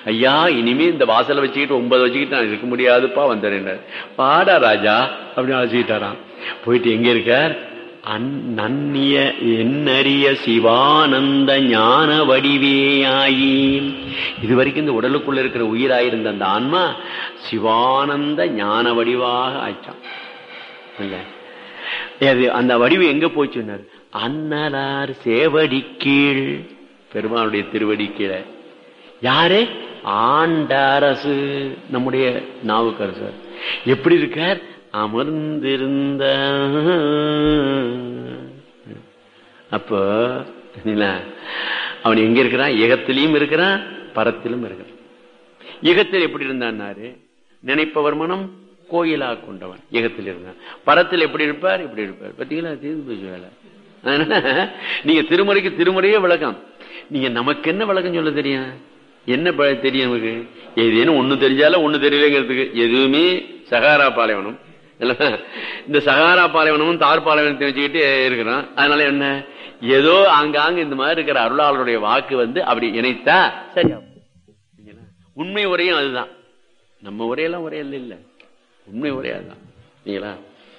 ஐயா இனிமே இந்த வாசலை வச்சுக்கிட்டு ஒன்பது வச்சுக்கிட்டு நான் இருக்க முடியாதுப்பா வந்தேன் பாடா ராஜா அப்படின்னு அழைச்சிக்கிட்டாராம் போயிட்டு எங்க இருக்கார் அந்- நன்னிய என்னறிய சிவானந்த ஞான வடிவேயாயி இது வரைக்கும் இந்த உடலுக்குள்ள இருக்கிற உயிராயிருந்த அந்த ஆன்மா சிவானந்த ஞான வடிவாக ஆயிட்டான் இல்ல அது அந்த வடிவு எங்க போச்சுன்னார் அன்னலார் சேவடி கீழ் பெருமானுடைய திருவடி கீழே யாரு ஆண்டாரசு நம்முடைய நாவுக்கரசர் எப்படி இருக்கார் அமர்ந்திருந்த அப்போ என்ன, அவன் எங்க இருக்கிறான் ஏகத்திலையும் இருக்கிறான் பரத்திலும் இருக்கிறான் யுகத்தில் எப்படி இருந்தான்னாரு நினைப்பவர் மனம் கோயிலா கொண்டவன் யுகத்தில் இருந்தான் பரத்தில் எப்படி இருப்பார் இப்படி இருப்பார் பாத்தீங்களா தீர்ந்து போச்சு வேலை அதனால நீங்க திருமுறைக்கு திருமுறையே விளக்கம் நீங்க நமக்கு என்ன விளக்கம் சொல்ல தெரியும் என்ன ப- தெரியும் நமக்கு ஏதேனும் ஒண்ணு தெரிஞ்சாலும் ஒண்ணு தெரியலங்கிறதுக்கு எதுவுமே சகாரா பாலைவனம் இல்ல? இந்த சகாரா பாலைவனமும் தார் பாலைவனத்தை வச்சுக்கிட்டு இருக்கிறோம் அதனால என்ன ஏதோ ஆங்காங்க இந்த மாதிரி இருக்கிற அருளாளருடைய வாக்கு வந்து அப்படி இணைத்தா சரியா போகும். சரிங்களா? உண்மை உரையும் அதுதான் நம்ம உரையெல்லாம் உரை இல்ல இல்ல உண்மை உரை அதுதான் சரிங்களா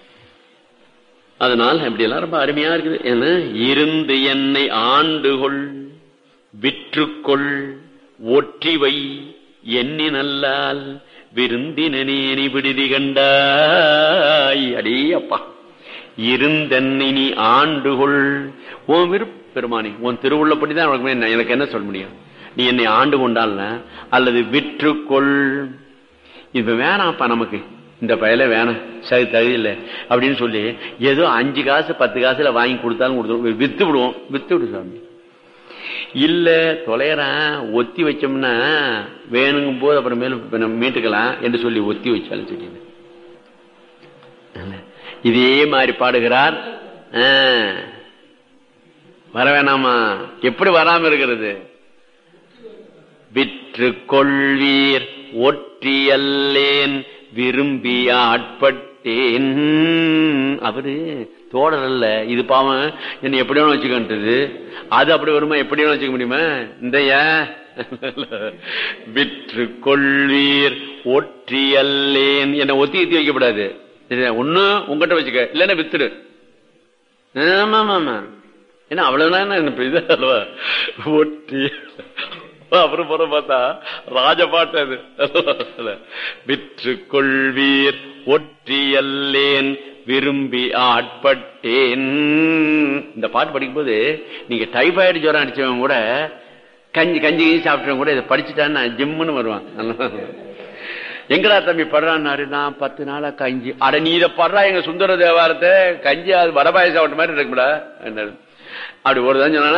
அதனால் அப்படி எல்லாம் ரொம்ப அருமையா இருக்குது ஏன்னா இருந்து என்னை ஆண்டுகொள் விற்றுக்கொள் ஒற்றிவை எண்ணி நல்லால் விருந்தினேனி விடுதி கண்டாய் அடே அப்பா இருந்தென்னை நீ ஆண்டுகொள் உன் விருப்ப பெருமானி உன் திருவுள்ளப்படிதான் உனக்கு என்ன- எனக்கு என்ன சொல்ல முடியும் நீ என்னை ஆண்டு கொண்டால் அல்லது விற்றுக்கொள் இப்ப வேணாம்ப்பா நமக்கு இந்த பயல வேணாம் சரி தகுதியில்லை அப்படின்னு சொல்லி ஏதோ அஞ்சு காசு பத்து காசுல வாங்கி கொடுத்தாலும் கொடுத்துருவோம் வித்து விடுவோம் வித்து விடு சாமி இல்ல தொலைறான் ஒத்தி வச்சோம்னா வேணுங்கும் போது அப்புறம் மேலும் இப்ப நம்ம மீட்டுக்கலாம் என்று சொல்லி ஒத்தி வச்சாலும் சரி இதே மாதிரி பாடுகிறார் ஆ. வர வேணாமா எப்படி வராம இருக்கிறது விற்று கொள்வீர் ஒற்றியல்லேன் விரும்பி ஆட்பட்டேன் அவரு தோழர் அல்ல இது பாவம் என்ன எப்படி வேணும் வச்சுக்கின்றது அது அப்படி வருமா எப்படி வேணும் வச்சுக்க முடியுமா இந்தைய விற்று கொள்வீர் ஒற்றியல்லேன் என்ன ஒத்தி ஏத்தி வைக்கப்படாது ஒண்ணு உங்ககிட்ட வச்சுக்க இல்லன்னா வித்துடு ஆமா ஆமா ஆமா ஏன்னா அவ்வளவுதான் எனக்கு இது அல்லவா ஒற்றி அப்புறம் புறம் பார்த்தா ராஜபாட்டு அது விற்று கொள்வீர் ஒற்றியல்லேன் விரும்பி ஆட்பட்டேன் இந்த பாட்டு படிக்கும்போது நீங்க டைபாய்டு ஜுரம் அடிச்சவன் கூட கஞ்சி கஞ்சி கஞ்சி சாப்பிட்டவன் கூட இதை படிச்சுட்டான்னு ஜிம்முன்னு வருவான் எங்கடா தம்பி படுறான்னாரு நான் பத்து நாளா கஞ்சி அட நீ இதை படுறா எங்க சுந்தர தேவாரத்தை கஞ்சி அது வடபாய சாப்பிட்ட மாதிரி இருக்குடா அப்படி ஒரு தான் சொன்னா